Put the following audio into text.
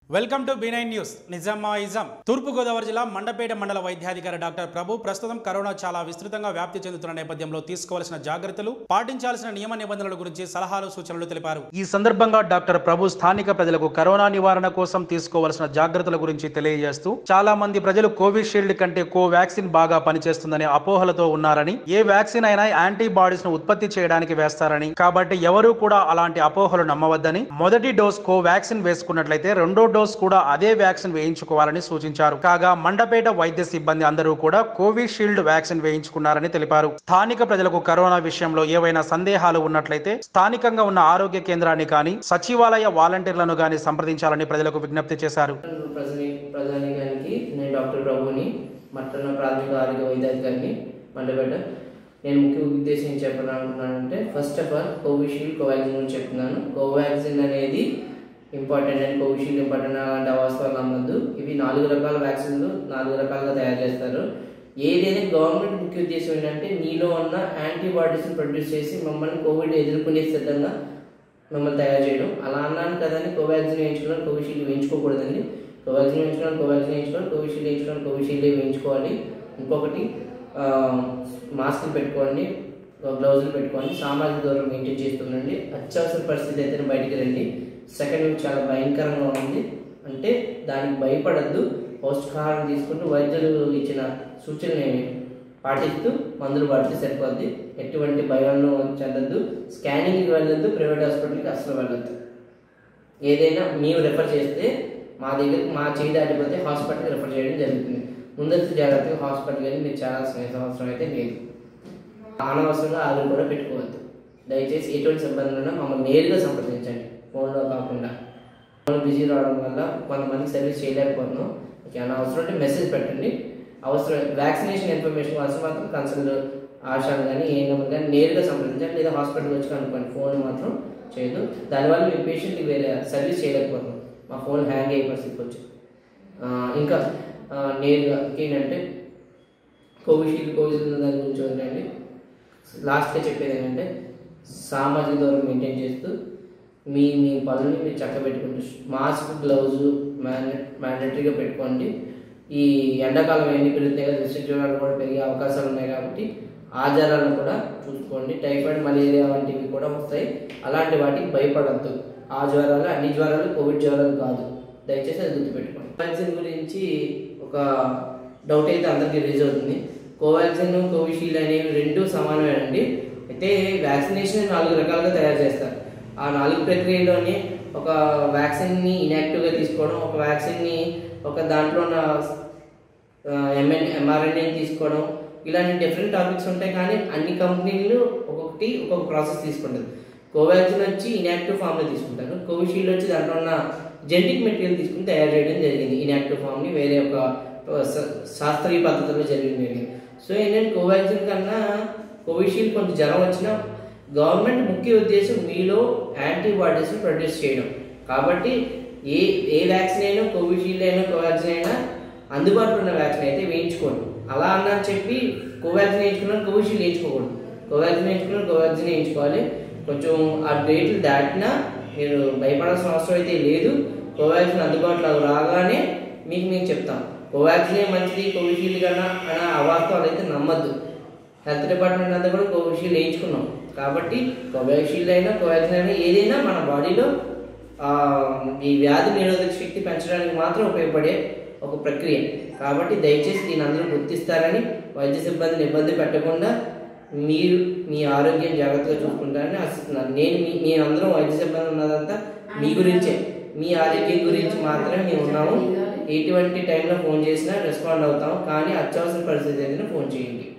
welcome to B nine news నిజామాయిజం తూర్పుగోదావరి జిల్లా మండపేట మండల వైద్యాధికారి డాక్టర్ ప్రభు ప్రస్తుతం కరోనా చాలా విస్తృతంగా వ్యాప్తి చెందుతున్న నేపథ్యంలో తీసుకోవాల్సిన జాగ్రత్తలు పాటించాల్సిన నియమ నిబంధనల గురించి సలహాలు సూచనలు తెలిపారు ఈ సందర్భంగా డాక్టర్ ప్రభు స్థానిక ప్రజలకు కరోనా నివారణ కోసం తీసుకోవాల్సిన జాగ్రత్తల గురించి తెలియజేస్తూ చాలా మంది ప్రజలు కోవిషీల్డ్ కంటే కోవాక్సిన్ బాగా పనిచేస్తుందనే అపోహలతో ఉన్నారని ఏ వ్యాక్సిన్ అయినా యాంటీబాడీస్ ను ఉత్పత్తి చేయడానికి వేస్తారని కాబట్టి ఎవరూ కూడా అలాంటి అపోహలు నమ్మవద్దని మొదటి డోస్ కోవాక్సిన్ వేసుకున్నట్లయితే రెండో డోస్ కూడా అదే వ్యాక్సిన్ వేయించుకోవాలని సూచించారు కాగా మండపేట వైద్య సిబ్బంది అందరూ కూడా కోవిషీల్డ్ వ్యాక్సిన్ వేయించుకున్నారని తెలిపారు స్థానిక ప్రజలకు కరోనా విషయంలో ఏవైనా సందేహాలు ఉన్నట్లయితే స్థానికంగా ఉన్న ఆరోగ్య కేంద్రాన్ని కానీ సచివాలయ వాలంటీర్లను కానీ సంప్రదించాలని ప్రజలకు విజ్ఞప్తి చేశారు ప్రజని ప్రజానికానికి నేను డాక్టర్ ప్రభుని మట్టన్న ప్రాథమిక ఆరోగ్య వైద్యాధికారిని మండపేట నేను ముఖ్య ఉద్దేశం ఏం చెప్పాలనుకుంటున్నానంటే first of all Covishield Covaxin గురించి చెప్తున్నాను కోవాక్సిన్ అనేది ఇంపార్టెంట్ అండ్ కోవిషీల్డ్ ఇంపార్టెంట్ అలాంటి అవాస్తవాలు నమ్మద్దు ఇవి నాలుగు రకాల వ్యాక్సిన్లు నాలుగు రకాలుగా తయారు చేస్తారు ఏదైనా గవర్నమెంట్ ముఖ్య ఉద్దేశం ఏంటంటే నీలో ఉన్న యాంటీబాడీస్ని ప్రొడ్యూస్ చేసి మమ్మల్ని కోవిడ్ ఎదుర్కొనే సిద్ధంగా మిమ్మల్ని తయారు చేయడం అలా అన్నాను కదండి కోవాక్సిన్ వేయించుకోవాలి కోవిషీల్డ్ వేయించుకోకూడదండి కోవాక్సిన్ వేయించుకోవాలి కోవాక్సిన్ వేయించుకోవాలి కోవిషీల్డ్ వేయించుకోవాలి కోవిషీల్డ్ వేయించుకోవాలి ఇంకొకటి ఆ, మాస్క్ పెట్టుకోండి గ్లౌజులు పెట్టుకోండి సామాజిక దూరం మెయింటైన్ చేస్తుండండి అత్యవసర పరిస్థితి అయితే బయటికి రండి సెకండ్ వీక్ చాలా భయంకరంగా ఉంది అంటే దానికి భయపడద్దు పౌష్టికాహారం తీసుకుంటూ వైద్యులు ఇచ్చిన సూచనలు పాటిస్తూ మందులు వాడితే సరిపోద్ది ఎటువంటి భయాలను చెందద్దు స్కానింగ్కి వెళ్ళొద్దు ప్రైవేట్ హాస్పిటల్కి అసలు వెళ్ళొద్దు ఏదైనా మేము రెఫర్ చేస్తే మా దగ్గరికి మా చేయి దాటిపోతే హాస్పిటల్కి రెఫర్ చేయడం జరుగుతుంది ముందస్తు జాగ్రత్తగా హాస్పిటల్ కానీ మీరు చేయాల్సిన అవసరం అయితే లేదు అనవసరంగా ఆరోగ్యం కూడా పెట్టుకోవద్దు దయచేసి ఎటువంటి సిబ్బంది ఉన్నా మమ్మల్ని నేరుగా సంప్రదించండి ఫోన్లో కాకుండా ఫోన్ బిజీ రావడం వల్ల కొంతమందికి సర్వీస్ చేయలేకపోతున్నాం మీకు ఏమైనా అవసరం ఉంటే మెసేజ్ పెట్టండి అవసరం వ్యాక్సినేషన్ ఇన్ఫర్మేషన్ కోసం మాత్రం కన్సల్ట్ ఆశాలు కానీ ఏ నెంబర్ కానీ నేరుగా సంప్రదించండి లేదా హాస్పిటల్కి వచ్చి కనుక్కోండి ఫోన్ మాత్రం చేయదు దానివల్ల మీ పేషెంట్కి వేరే సర్వీస్ చేయలేకపోతున్నాం మా ఫోన్ హ్యాంగ్ అయ్యే పరిస్థితికి వచ్చి ఆ, ఇంకా ఆ, నేరుగా ఏంటంటే కోవిషీల్డ్ కోవిషీల్డ్ దాని గురించి ఏంటంటే లాస్ట్గా చెప్పేది ఏంటంటే సామాజిక దూరం మెయింటైన్ చేస్తూ మీ మీ పనులని మీరు చక్కబెట్టుకుంటూ మాస్క్ గ్లౌజ్ మ్యాండటరీగా పెట్టుకోండి ఈ ఎండాకాలం ఎన్ని పెరుగుతాయి కదా విష జ్వరాలు కూడా పెరిగే అవకాశాలు ఉన్నాయి కాబట్టి ఆ జ్వరాలను కూడా చూసుకోండి టైఫాయిడ్ మలేరియా వంటివి కూడా వస్తాయి అలాంటి వాటికి భయపడద్దు ఆ జ్వరాలు అన్ని జ్వరాలు కోవిడ్ జ్వరాలు కాదు దయచేసి అది గుర్తుపెట్టుకోండి వ్యాక్సిన్ గురించి ఒక డౌట్ అయితే అందరికీ రిలీజ్ అవుతుంది కోవాక్సిన్ కోవిషీల్డ్ అనేవి రెండు సమానమేనండి అయితే వ్యాక్సినేషన్ నాలుగు రకాలుగా తయారు చేస్తారు ఆ నాలుగు ప్రక్రియలోనే ఒక వ్యాక్సిన్ని ఇన్యాక్టివ్గా తీసుకోవడం ఒక వ్యాక్సిన్ని ఒక దాంట్లో ఉన్న ఎంఎన్ ఎంఆర్ఎన్ఏ తీసుకోవడం ఇలాంటి డిఫరెంట్ టాపిక్స్ ఉంటాయి కానీ అన్ని కంపెనీలు ఒక్కొక్కటి ఒక్కొక్క ప్రాసెస్ తీసుకుంటారు కోవాక్సిన్ వచ్చి ఇన్యాక్టివ్ ఫామ్లో తీసుకుంటారు కోవిషీల్డ్ వచ్చి దాంట్లో ఉన్న జెనటిక్ మెటీరియల్ తీసుకుని తయారు చేయడం జరిగింది ఇన్యాక్టివ్ ఫామ్ని వేరే ఒక స- శాస్త్రీయ పద్ధతిలో జరిగింది సో ఏంటంటే కోవాక్సిన్ కన్నా కోవిషీల్డ్ కొంచెం జ్వరం వచ్చినా గవర్నమెంట్ ముఖ్య ఉద్దేశం మీలో యాంటీబాడీస్ ప్రొడ్యూస్ చేయడం కాబట్టి ఏ ఏ వ్యాక్సిన్ అయినా కోవిషీల్డ్ అయినా కోవాక్సిన్ అయినా అందుబాటులో ఉన్న వ్యాక్సిన్ అయితే వేయించుకోండి అలా అన్నా చెప్పి కోవాక్సిన్ వేయించుకున్నాను కోవిషీల్డ్ వేయించుకోకూడదు కోవాక్సిన్ వేయించుకున్నాను కోవాక్సిన్ వేయించుకోవాలి కొంచెం ఆ డేట్లు దాటినా మీరు భయపడాల్సిన అవసరం అయితే లేదు కోవాక్సిన్ అందుబాటులో రాగానే మీకు మేము చెప్తాం కోవాక్సిన్ మంచిది కోవిషీల్డ్ కన్నా అన్న అవాస్తవాలు అయితే నమ్మద్దు హెల్త్ డిపార్ట్మెంట్ అంతా కూడా కోవిషీల్డ్ వేయించుకున్నాం కాబట్టి కోవాషీల్డ్ అయినా కోవాక్సిన్ అయినా ఏదైనా మన బాడీలో ఆ, ఈ వ్యాధి నిరోధక శక్తి పెంచడానికి మాత్రం ఉపయోగపడే ఒక ప్రక్రియ కాబట్టి దయచేసి దీని అందరూ గుర్తిస్తారని వైద్య సిబ్బందిని ఇబ్బంది పెట్టకుండా మీరు మీ ఆరోగ్యం జాగ్రత్తగా చూసుకుంటారని ఆశిస్తున్నాను నేను మీ మీ అందరం వైద్య సిబ్బంది ఉన్నదంతా మీ గురించే మీ ఆరోగ్యం గురించి మాత్రమే మేము ఉన్నాము ఎటువంటి టైంలో ఫోన్ చేసినా రెస్పాండ్ అవుతాం కానీ అత్యవసర పరిస్థితి అయితే ఫోన్ చేయండి